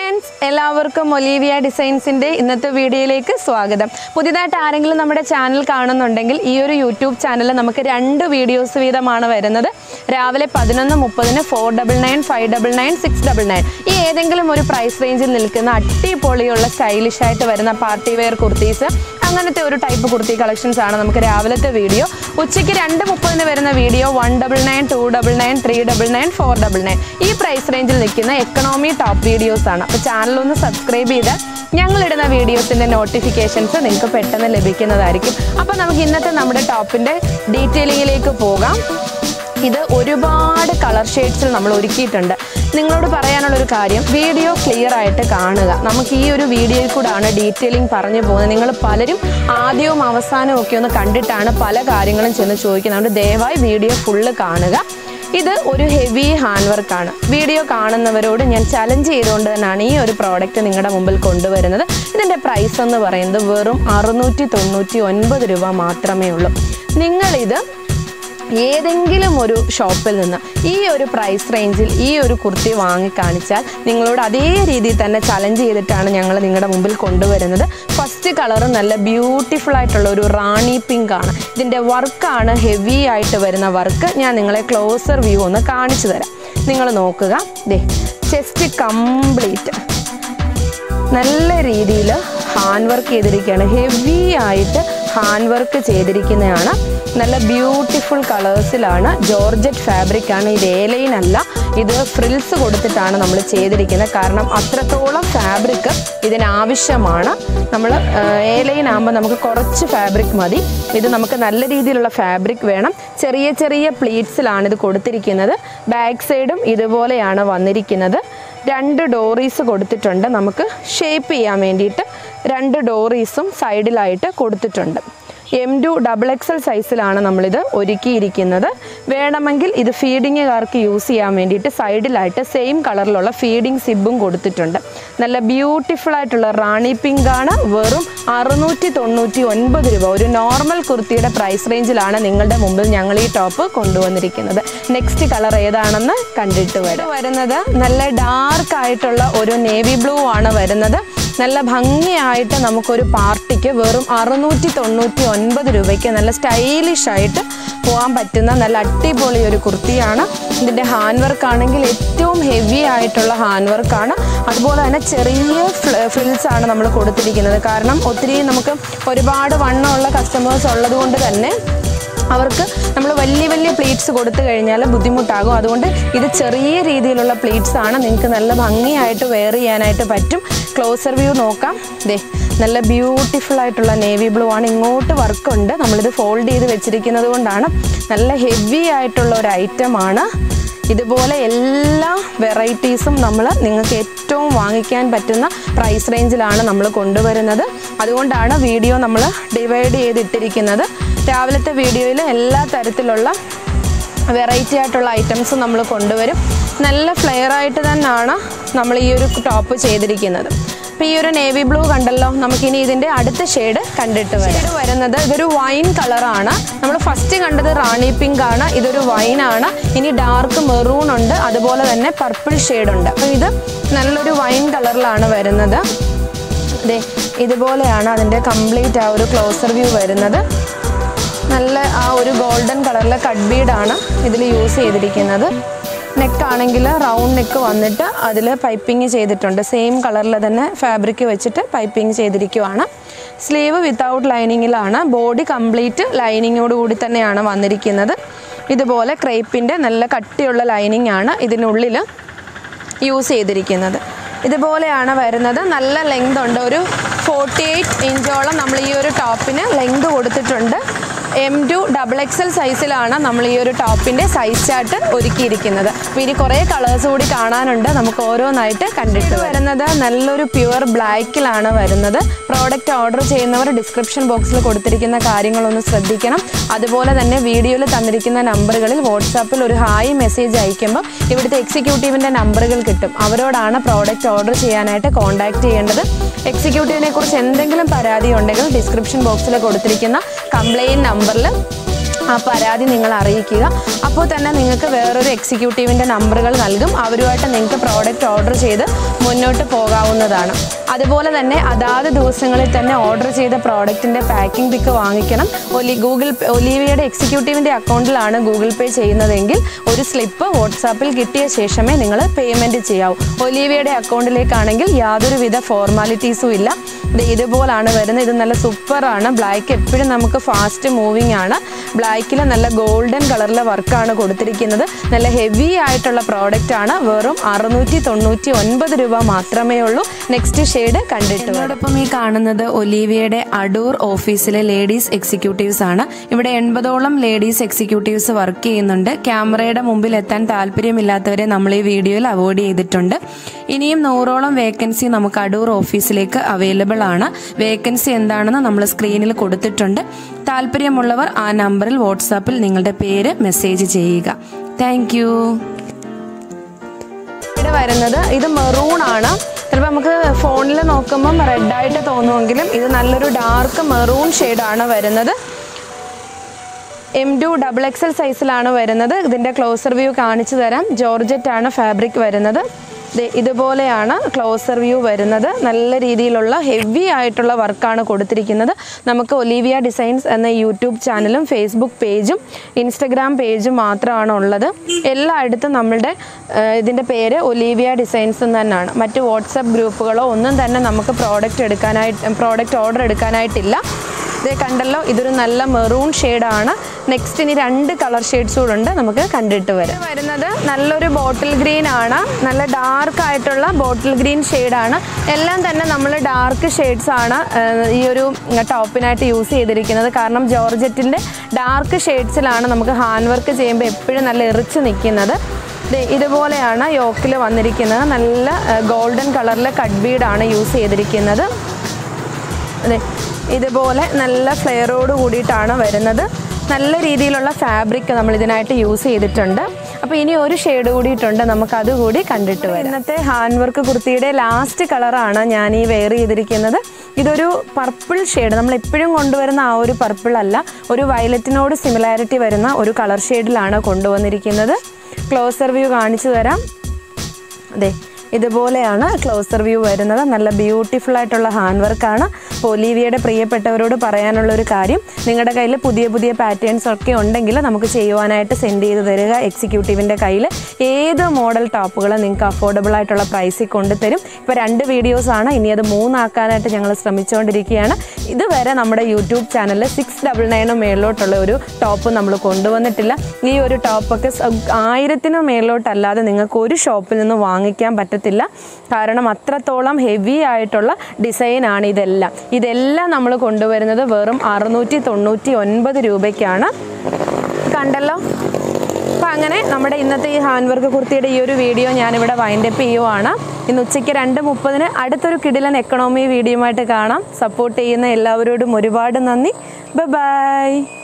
friends എല്ലാവർക്കും Olivia ഡിസൈൻസിൻ്റെ ഇന്നത്തെ വീഡിയോയിലേക്ക് സ്വാഗതം പുതിയതായിട്ട് ആരെങ്കിലും നമ്മുടെ ചാനൽ കാണുന്നുണ്ടെങ്കിൽ ഈ ഒരു യൂട്യൂബ് ചാനലിൽ നമുക്ക് രണ്ട് വീഡിയോസ് വീതമാണ് വരുന്നത് രാവിലെ പതിനൊന്ന് മുപ്പതിന് four double nine five double nine six double nine ഈ ഏതെങ്കിലും ഒരു പ്രൈസ് റേഞ്ചിൽ നിൽക്കുന്ന അടിപൊളിയുള്ള സ്റ്റൈലിഷ് ആയിട്ട് വരുന്ന പാർട്ടി വെയർ കുർത്തീസ് അങ്ങനത്തെ ഒരു ടൈപ്പ് കുർത്തി കളക്ഷൻസ് ആണ് നമുക്ക് രാവിലത്തെ വീഡിയോ ഉച്ചയ്ക്ക് രണ്ട് മുപ്പതിന് വരുന്ന video one double nine two double nine three double nine four double nine ഈ പ്രൈസ് റേഞ്ചിൽ നിൽക്കുന്ന എക്കണോമി ടോപ്പ് വീഡിയോസ് ആണ് അപ്പോൾ ചാനൽ ഒന്ന് സബ്സ്ക്രൈബ് ചെയ്താൽ ഞങ്ങളിടുന്ന വീഡിയോസിൻ്റെ നോട്ടിഫിക്കേഷൻസ് നിങ്ങൾക്ക് പെട്ടെന്ന് ലഭിക്കുന്നതായിരിക്കും അപ്പോൾ നമുക്ക് ഇന്നത്തെ നമ്മുടെ ടോപ്പിൻ്റെ ഡീറ്റെയിലിങ്ങിലേക്ക് പോകാം ഇത് ഒരുപാട് കളർ ഷെയ്ഡ്സിൽ നമ്മൾ ഒരുക്കിയിട്ടുണ്ട് നിങ്ങളോട് പറയാനുള്ള ഒരു കാര്യം വീഡിയോ ക്ലിയർ ആയിട്ട് കാണുക നമുക്ക് ഈ ഒരു വീഡിയോയിൽ കൂടാണ് ഡീറ്റെയിലിംഗ് പറഞ്ഞു പോകുന്നത് നിങ്ങൾ പലരും ആദ്യവും അവസാനവും ഒക്കെ ഒന്ന് കണ്ടിട്ടാണ് പല കാര്യങ്ങളും ചെന്ന് ചോദിക്കുന്നത് അതുകൊണ്ട് ദയവായി വീഡിയോ ഫുള്ള് കാണുക ഇത് ഒരു ഹെവി ഹാൻഡ് വർക്കാണ് വീഡിയോ കാണുന്നവരോട് ഞാൻ ചലഞ്ച് ചെയ്തുകൊണ്ട് തന്നെയാണ് ഈ ഒരു പ്രോഡക്റ്റ് നിങ്ങളുടെ മുമ്പിൽ കൊണ്ടുവരുന്നത് ഇതിൻ്റെ പ്രൈസ് എന്ന് പറയുന്നത് വെറും അറുന്നൂറ്റി തൊണ്ണൂറ്റി ഒൻപത് രൂപ മാത്രമേ ഉള്ളൂ നിങ്ങളിത് ഏതെങ്കിലും ഒരു ഷോപ്പിൽ നിന്ന് ഈ ഒരു പ്രൈസ് റേഞ്ചിൽ ഈ ഒരു കുർത്തി വാങ്ങിക്കാണിച്ചാൽ നിങ്ങളോട് അതേ രീതിയിൽ തന്നെ ചലഞ്ച് ചെയ്തിട്ടാണ് ഞങ്ങൾ നിങ്ങളുടെ മുമ്പിൽ കൊണ്ടുവരുന്നത് ഫസ്റ്റ് കളർ നല്ല ബ്യൂട്ടിഫുൾ ആയിട്ടുള്ള ഒരു റാണി പിങ്ക് ആണ് ഇതിൻ്റെ വർക്കാണ് ഹെവി ആയിട്ട് വരുന്ന വർക്ക് ഞാൻ നിങ്ങളെ ക്ലോസർ വ്യൂ ഒന്ന് കാണിച്ചു തരാം നിങ്ങൾ നോക്കുക ദേ ചെസ്റ്റ് കംപ്ലീറ്റ് നല്ല രീതിയിൽ ഹാൻഡ് വർക്ക് ചെയ്തിരിക്കുകയാണ് ഹെവി ആയിട്ട് ഹാൻഡ് വർക്ക് ചെയ്തിരിക്കുന്നതാണ് നല്ല ബ്യൂട്ടിഫുൾ കളേഴ്സിലാണ് ജോർജറ്റ് ഫാബ്രിക് ആണ് ഇത് ഏലൈൻ അല്ല ഇത് ഫ്രിൽസ് കൊടുത്തിട്ടാണ് നമ്മൾ ചെയ്തിരിക്കുന്നത് കാരണം അത്രത്തോളം ഫാബ്രിക് ഇതിനാവശ്യമാണ് നമ്മൾ ഏലൈൻ ആകുമ്പോൾ നമുക്ക് കുറച്ച് ഫാബ്രിക് മതി ഇത് നമുക്ക് നല്ല രീതിയിലുള്ള ഫാബ്രിക് വേണം ചെറിയ ചെറിയ പ്ലീറ്റ്സിലാണ് ഇത് കൊടുത്തിരിക്കുന്നത് ബാക്ക് സൈഡും ഇതുപോലെയാണ് വന്നിരിക്കുന്നത് രണ്ട് ഡോറീസ് കൊടുത്തിട്ടുണ്ട് നമുക്ക് ഷേപ്പ് ചെയ്യാൻ വേണ്ടിയിട്ട് രണ്ട് ഡോറീസും സൈഡിലായിട്ട് കൊടുത്തിട്ടുണ്ട് എം ടു ഡബിൾ എക്സൽ സൈസിലാണ് നമ്മളിത് ഒരുക്കിയിരിക്കുന്നത് വേണമെങ്കിൽ ഇത് ഫീഡിങ്ങുകാർക്ക് യൂസ് ചെയ്യാൻ വേണ്ടിയിട്ട് സൈഡിലായിട്ട് സെയിം കളറിലുള്ള ഫീഡിങ് സിബും കൊടുത്തിട്ടുണ്ട് നല്ല ബ്യൂട്ടിഫുൾ ആയിട്ടുള്ള റാണി പിങ്ക് ആണ് വെറും അറുന്നൂറ്റി തൊണ്ണൂറ്റി ഒൻപത് രൂപ ഒരു നോർമൽ കുർത്തിയുടെ പ്രൈസ് റേഞ്ചിലാണ് നിങ്ങളുടെ മുമ്പിൽ ഞങ്ങൾ ഈ ടോപ്പ് കൊണ്ടുവന്നിരിക്കുന്നത് നെക്സ്റ്റ് കളർ ഏതാണെന്ന് കണ്ടിട്ട് വരും വരുന്നത് നല്ല ഡാർക്ക് ആയിട്ടുള്ള ഒരു നേവി ബ്ലൂ ആണ് വരുന്നത് നല്ല ഭംഗിയായിട്ട് നമുക്കൊരു പാർട്ടിക്ക് വെറും അറുന്നൂറ്റി തൊണ്ണൂറ്റി ഒൻപത് രൂപയ്ക്ക് നല്ല സ്റ്റൈലിഷ് ആയിട്ട് പോകാൻ പറ്റുന്ന നല്ല അടിപൊളി ഒരു കുർത്തിയാണ് ഇതിൻ്റെ ഹാൻഡ് വർക്ക് ആണെങ്കിൽ ഏറ്റവും ഹെവി ആയിട്ടുള്ള ഹാൻഡ് വർക്കാണ് അതുപോലെ തന്നെ ചെറിയ ഫ്രിൽസ് ആണ് നമ്മൾ കൊടുത്തിരിക്കുന്നത് കാരണം ഒത്തിരി നമുക്ക് ഒരുപാട് വണ്ണമുള്ള കസ്റ്റമേഴ്സ് ഉള്ളത് കൊണ്ട് തന്നെ അവർക്ക് നമ്മൾ വലിയ വലിയ പ്ലേറ്റ്സ് കൊടുത്തു കഴിഞ്ഞാൽ ബുദ്ധിമുട്ടാകും അതുകൊണ്ട് ഇത് ചെറിയ രീതിയിലുള്ള പ്ലേറ്റ്സ് ആണ് നിങ്ങൾക്ക് നല്ല ഭംഗിയായിട്ട് വെയർ ചെയ്യാനായിട്ട് പറ്റും ക്ലോസർ വ്യൂ നോക്കാം ദേ നല്ല ബ്യൂട്ടിഫുൾ ആയിട്ടുള്ള നേവി ബ്ലൂ ആണ് ഇങ്ങോട്ട് വർക്കുണ്ട് നമ്മളിത് ഫോൾഡ് ചെയ്ത് വെച്ചിരിക്കുന്നത് കൊണ്ടാണ് നല്ല ഹെവി ആയിട്ടുള്ള ഒരു ഐറ്റമാണ് ഇതുപോലെ എല്ലാ വെറൈറ്റീസും നമ്മൾ നിങ്ങൾക്ക് ഏറ്റവും വാങ്ങിക്കാൻ പറ്റുന്ന പ്രൈസ് റേഞ്ചിലാണ് നമ്മൾ കൊണ്ടുവരുന്നത് അതുകൊണ്ടാണ് വീഡിയോ നമ്മൾ ഡിവൈഡ് ചെയ്തിട്ടിരിക്കുന്നത് രാവിലത്തെ വീഡിയോയിൽ എല്ലാ തരത്തിലുള്ള വെറൈറ്റി ആയിട്ടുള്ള ഐറ്റംസ് നമ്മൾ കൊണ്ടുവരും നല്ല ഫ്ലെയർ ആയിട്ട് തന്നെയാണ് നമ്മൾ ഈ ഒരു ടോപ്പ് ചെയ്തിരിക്കുന്നത് അപ്പോൾ ഈ ഒരു നേവി ബ്ലൂ കണ്ടല്ലോ നമുക്കിനി ഇതിൻ്റെ അടുത്ത ഷെയ്ഡ് കണ്ടിട്ട് വരും വരുന്നത് ഇതൊരു വൈൻ കളറാണ് നമ്മൾ ഫസ്റ്റ് കണ്ടത് റാണി പിങ്ക് ആണ് ഇതൊരു വൈൻ ആണ് ഇനി ഡാർക്ക് മെറൂൺ ഉണ്ട് അതുപോലെ തന്നെ പർപ്പിൾ ഷെയ്ഡ് ഉണ്ട് അപ്പോൾ ഇത് നല്ലൊരു വൈൻ കളറിലാണ് വരുന്നത് അതെ ഇതുപോലെയാണ് അതിൻ്റെ കംപ്ലീറ്റ് ആ ഒരു ക്ലോസർ വ്യൂ വരുന്നത് നല്ല ആ ഒരു ഗോൾഡൻ കളറിലെ കട്ട് ബീഡാണ് ഇതിൽ യൂസ് ചെയ്തിരിക്കുന്നത് നെക്ക് ആണെങ്കിൽ റൗണ്ട് നെക്ക് വന്നിട്ട് അതിൽ പൈപ്പിംഗ് ചെയ്തിട്ടുണ്ട് സെയിം കളറിൽ തന്നെ ഫാബ്രിക് വെച്ചിട്ട് പൈപ്പിംഗ് ചെയ്തിരിക്കുവാണ് സ്ലീവ് വിത്തൗട്ട് ലൈനിങ്ങിലാണ് ബോഡി കംപ്ലീറ്റ് ലൈനിങ്ങോട് കൂടി തന്നെയാണ് വന്നിരിക്കുന്നത് ഇതുപോലെ ക്രേപ്പിൻ്റെ നല്ല കട്ടിയുള്ള ലൈനിങ് ആണ് ഇതിനുള്ളിൽ യൂസ് ചെയ്തിരിക്കുന്നത് ഇതുപോലെയാണ് വരുന്നത് നല്ല ലെങ്ത് ഉണ്ട് ഒരു ഫോർട്ടി എയ്റ്റ് ഇഞ്ചോളം നമ്മൾ ഈ ഒരു ടോപ്പിന് ലെങ്ത് കൊടുത്തിട്ടുണ്ട് എം ടു ഡബിൾ എക്സൽ സൈസിലാണ് നമ്മൾ ഈ ഒരു ടോപ്പിൻ്റെ സൈസ് ചാർട്ട് ഒരുക്കിയിരിക്കുന്നത് അപ്പോൾ ഇനി കുറേ കളേഴ്സ് കൂടി കാണാനുണ്ട് നമുക്ക് ഓരോന്നായിട്ട് കണ്ടിട്ട് വരുന്നത് നല്ലൊരു പ്യുവർ ബ്ലാക്കിലാണ് വരുന്നത് പ്രോഡക്റ്റ് ഓർഡർ ചെയ്യുന്നവർ ഡിസ്ക്രിപ്ഷൻ ബോക്സിൽ കൊടുത്തിരിക്കുന്ന കാര്യങ്ങളൊന്ന് ശ്രദ്ധിക്കണം അതുപോലെ തന്നെ വീഡിയോയിൽ തന്നിരിക്കുന്ന നമ്പറുകളിൽ വാട്സാപ്പിൽ ഒരു ഹായ് മെസ്സേജ് അയക്കുമ്പോൾ ഇവിടുത്തെ എക്സിക്യൂട്ടീവിൻ്റെ നമ്പറുകൾ കിട്ടും അവരോടാണ് പ്രോഡക്റ്റ് ഓർഡർ ചെയ്യാനായിട്ട് കോൺടാക്ട് ചെയ്യേണ്ടത് എക്സിക്യൂട്ടീവിനെ കുറിച്ച് എന്തെങ്കിലും പരാതി ഉണ്ടെങ്കിൽ ഡിസ്ക്രിപ്ഷൻ ബോക്സിൽ കൊടുത്തിരിക്കുന്ന കംപ്ലയിൻറ്റ് നമ്പറിൽ ആ പരാതി നിങ്ങൾ അറിയിക്കുക അപ്പോൾ തന്നെ നിങ്ങൾക്ക് വേറൊരു എക്സിക്യൂട്ടീവിൻ്റെ നമ്പറുകൾ നൽകും അവരുമായിട്ട് നിങ്ങൾക്ക് പ്രോഡക്റ്റ് ഓർഡർ ചെയ്ത് മുന്നോട്ട് പോകാവുന്നതാണ് അതുപോലെ തന്നെ അതാത് ദിവസങ്ങളിൽ തന്നെ ഓർഡർ ചെയ്ത പ്രോഡക്റ്റിൻ്റെ പാക്കിംഗ് പിക്ക് വാങ്ങിക്കണം ഒലി ഗൂഗിൾ പേ- ഒലീവിയയുടെ എക്സിക്യൂട്ടീവിൻ്റെ അക്കൗണ്ടിലാണ് ഗൂഗിൾ പേ ചെയ്യുന്നതെങ്കിൽ ഒരു സ്ലിപ്പ് വാട്സാപ്പിൽ കിട്ടിയ ശേഷമേ നിങ്ങൾ പേയ്മെൻറ്റ് ചെയ്യാവൂ ഒലീവിയയുടെ അക്കൗണ്ടിലേക്കാണെങ്കിൽ യാതൊരുവിധ ഫോർമാലിറ്റീസും ഇല്ല ദേ ഇതുപോലാണ് വരുന്നത് ഇത് നല്ല സൂപ്പറാണ് ബ്ലാക്ക് എപ്പോഴും നമുക്ക് ഫാസ്റ്റ് മൂവിങ് ആണ് ബ്ലാക്കിൽ നല്ല ഗോൾഡൻ കളറിലെ വർക്കാണ് കൊടുത്തിരിക്കുന്നത് നല്ല ഹെവി ആയിട്ടുള്ള പ്രോഡക്റ്റ് ആണ് വെറും അറുന്നൂറ്റി തൊണ്ണൂറ്റി ഒൻപത് രൂപ മാത്രമേ ഉള്ളൂ നെക്സ്റ്റ് ഷെയ്ഡ് കണ്ടിട്ട് അതോടൊപ്പം ഈ കാണുന്നത് ഒലീവിയയുടെ അടൂർ ഓഫീസിലെ ലേഡീസ് എക്സിക്യൂട്ടീവ്സ് ആണ് ഇവിടെ എൺപതോളം ലേഡീസ് എക്സിക്യൂട്ടീവ്സ് വർക്ക് ചെയ്യുന്നുണ്ട് ക്യാമറയുടെ മുമ്പിൽ എത്താൻ താല്പര്യമില്ലാത്തവരെ നമ്മൾ ഈ വീഡിയോയിൽ അവോയ്ഡ് ചെയ്തിട്ടുണ്ട് ഇനിയും നൂറോളം വേക്കൻസി നമുക്ക് അടൂർ ഓഫീസിലേക്ക് അവൈലബിൾ ആണ് വേക്കൻസി എന്താണെന്ന് നമ്മൾ സ്ക്രീനിൽ കൊടുത്തിട്ടുണ്ട് താല്പര്യമുള്ളവർ ആ നമ്പറിൽ വാട്സാപ്പിൽ നിങ്ങളുടെ പേര് മെസ്സേജ് ചെയ്യുക താങ്ക് യു ഇവിടെ വരുന്നത് ഇത് മെറൂൺ ആണ് ചിലപ്പോൾ നമുക്ക് ഫോണിൽ നോക്കുമ്പം റെഡായിട്ട് തോന്നുമെങ്കിലും ഇത് നല്ലൊരു ഡാർക്ക് മെറൂൺ ഷെയ്ഡാണ് വരുന്നത് എം ടു ഡബിൾ എക്സൽ സൈസിലാണ് വരുന്നത് ഇതിൻ്റെ ക്ലോസർ വ്യൂ കാണിച്ചു തരാം ജോർജറ്റ് ആണ് ഫാബ്രിക് വരുന്നത് ദേ ഇതുപോലെയാണ് ക്ലോസർ വ്യൂ വരുന്നത് നല്ല രീതിയിലുള്ള ഹെവി ആയിട്ടുള്ള വർക്കാണ് കൊടുത്തിരിക്കുന്നത് നമുക്ക് ഒലീവിയ ഡിസൈൻസ് എന്ന യൂട്യൂബ് ചാനലും ഫേസ്ബുക്ക് പേജും ഇൻസ്റ്റഗ്രാം പേജും മാത്രമാണ് ഉള്ളത് എല്ലായിടത്തും നമ്മളുടെ ഏഹ്, ഇതിൻ്റെ പേര് ഒലീവിയ ഡിസൈൻസ് എന്ന് തന്നെയാണ് മറ്റ് വാട്സപ്പ് ഗ്രൂപ്പുകളോ ഒന്നും തന്നെ നമുക്ക് പ്രോഡക്റ്റ് എടുക്കാനായിട്ട് പ്രോഡക്റ്റ് ഓർഡർ എടുക്കാനായിട്ടില്ല ഇത് കണ്ടല്ലോ ഇതൊരു നല്ല മെറൂൺ ഷെയ്ഡാണ് നെക്സ്റ്റ് ഇനി രണ്ട് കളർ ഷെയ്ഡ്സ് കൂടെ ഉണ്ട് നമുക്ക് കണ്ടിട്ട് വരാം ഇത് വരുന്നത് നല്ലൊരു ബോട്ടിൽ ഗ്രീൻ ആണ് നല്ല ഡാർക്ക് ആയിട്ടുള്ള ബോട്ടിൽ ഗ്രീൻ ഷെയ്ഡാണ് എല്ലാം തന്നെ നമ്മൾ ഡാർക്ക് ഷെയ്ഡ്സ് ആണ് ഏഹ്, ഈ ഒരു ടോപ്പിനായിട്ട് യൂസ് ചെയ്തിരിക്കുന്നത് കാരണം ജോർജറ്റിൻ്റെ ഡാർക്ക് ഷെയ്ഡ്സിലാണ് നമുക്ക് ഹാൻഡ് വർക്ക് ചെയ്യുമ്പോൾ എപ്പോഴും നല്ല എറിച്ച് നിൽക്കുന്നത് ദേ ഇതുപോലെയാണ് യോക്കിൽ വന്നിരിക്കുന്നത് നല്ല ഗോൾഡൻ കളറിലെ കട്ട് ബീഡാണ് യൂസ് ചെയ്തിരിക്കുന്നത് അതെ ഇതുപോലെ നല്ല ഫ്ലെയറോട് കൂടിയിട്ടാണ് വരുന്നത് നല്ല രീതിയിലുള്ള ഫാബ്രിക് നമ്മൾ ഇതിനായിട്ട് യൂസ് ചെയ്തിട്ടുണ്ട് അപ്പോൾ ഇനി ഒരു ഷെയ്ഡ് കൂടിയിട്ടുണ്ട് നമുക്ക് അതുകൂടി കണ്ടിട്ട് വരാം ഇന്നത്തെ ഹാൻഡ് വർക്ക് കുർത്തിയുടെ ലാസ്റ്റ് കളറാണ് ഞാൻ ഈ വെയർ ചെയ്തിരിക്കുന്നത് ഇതൊരു പർപ്പിൾ ഷെയ്ഡ് നമ്മൾ എപ്പോഴും കൊണ്ടുവരുന്ന ആ ഒരു പർപ്പിൾ അല്ല ഒരു വയലറ്റിനോട് സിമിലാരിറ്റി വരുന്ന ഒരു കളർ ഷെയ്ഡിലാണ് കൊണ്ടുവന്നിരിക്കുന്നത് ക്ലോസർ വ്യൂ കാണിച്ചു തരാം അതെ ഇതുപോലെയാണ് ക്ലോസർ വ്യൂ വരുന്നത് നല്ല ബ്യൂട്ടിഫുൾ ആയിട്ടുള്ള ഹാൻഡ് വർക്കാണ് ഒലീവിയയുടെ പ്രിയപ്പെട്ടവരോട് പറയാനുള്ള ഒരു കാര്യം നിങ്ങളുടെ കയ്യിൽ പുതിയ പുതിയ പാറ്റേൺസ് ഒക്കെ ഉണ്ടെങ്കിൽ നമുക്ക് ചെയ്യുവാനായിട്ട് സെൻഡ് ചെയ്ത് തരിക എക്സിക്യൂട്ടീവിൻ്റെ കയ്യിൽ ഏത് മോഡൽ ടോപ്പുകൾ നിങ്ങൾക്ക് അഫോർഡബിൾ ആയിട്ടുള്ള പ്രൈസിൽ കൊണ്ടുതരും ഇപ്പോൾ രണ്ട് വീഡിയോസാണ് ഇനി അത് മൂന്നാക്കാനായിട്ട് ഞങ്ങൾ ശ്രമിച്ചുകൊണ്ടിരിക്കുകയാണ് ഇതുവരെ നമ്മുടെ യൂട്യൂബ് ചാനലിൽ സിക്സ് ഡബിൾ നയനും മേളിലോട്ടുള്ള ഒരു ടോപ്പ് നമ്മൾ കൊണ്ടുവന്നിട്ടില്ല ഈ ഒരു ടോപ്പൊക്കെ സ- ആയിരത്തിനോ മേളിലോട്ടല്ലാതെ നിങ്ങൾക്ക് ഒരു ഷോപ്പിൽ നിന്ന് വാങ്ങിക്കാൻ പറ്റത്തില്ല കാരണം അത്രത്തോളം ഹെവി ആയിട്ടുള്ള ഡിസൈനാണ് ഇതെല്ലാം ഇതെല്ലാം നമ്മൾ കൊണ്ടുവരുന്നത് വെറും അറുന്നൂറ്റി തൊണ്ണൂറ്റി ഒൻപത് രൂപയ്ക്കാണ് കണ്ടല്ലോ അപ്പം അങ്ങനെ നമ്മുടെ ഇന്നത്തെ ഈ ഹാൻഡ് വർക്ക് കുർത്തിയുടെ ഈ ഒരു വീഡിയോ ഞാനിവിടെ വൈൻഡപ്പ് ചെയ്യുവാണ് ഇന്ന് ഉച്ചയ്ക്ക് രണ്ട് മുപ്പതിന് അടുത്തൊരു കിടിലൻ എക്കണോമി വീഡിയോയുമായിട്ട് കാണാം സപ്പോർട്ട് ചെയ്യുന്ന എല്ലാവരോടും ഒരുപാട് നന്ദി ബൈ